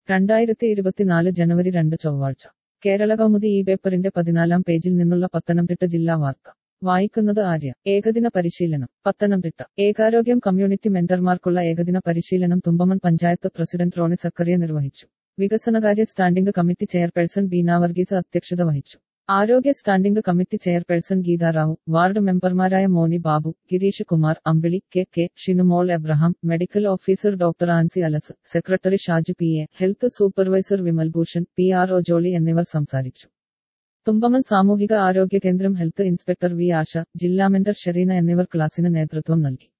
രണ്ടായിരത്തി ഇരുപത്തിനാല് ജനുവരി രണ്ട് ചൊവ്വാഴ്ച കേരള കൗമുദി ഈ പേപ്പറിന്റെ പതിനാലാം പേജിൽ നിന്നുള്ള പത്തനംതിട്ട ജില്ലാ വാർത്ത വായിക്കുന്നത് ആര്യ ഏകദിന പരിശീലനം പത്തനംതിട്ട ഏകാരോഗ്യം കമ്മ്യൂണിറ്റി മെന്റർമാർക്കുള്ള ഏകദിന പരിശീലനം തുമ്പമൺ പഞ്ചായത്ത് പ്രസിഡന്റ് റോണി സക്കറിയ നിർവഹിച്ചു വികസനകാര്യ standing committee chairperson Beena Varghese അധ്യക്ഷത വഹിച്ചു ആരോഗ്യ standing committee chairperson Geetha Rao ward മെമ്പർമാരായ Moni Babu Gireesh Kumar Ambili K K Shinumol Abraham medical officer doctor Ancy Alex secretary Shaju P A health supervisor Vimal Bhushan P R O Jolly എന്നിവർ സംസാരിച്ചു തുമ്പമൺ സാമൂഹിക ആരോഗ്യ കേന്ദ്രം ഹെൽത്ത് ഇൻസ്പെക്ടർ വി ആശ ജില്ലാ മെന്റർ ഷെറീന എന്നിവർ ക്ലാസിന് നേതൃത്വം നൽകി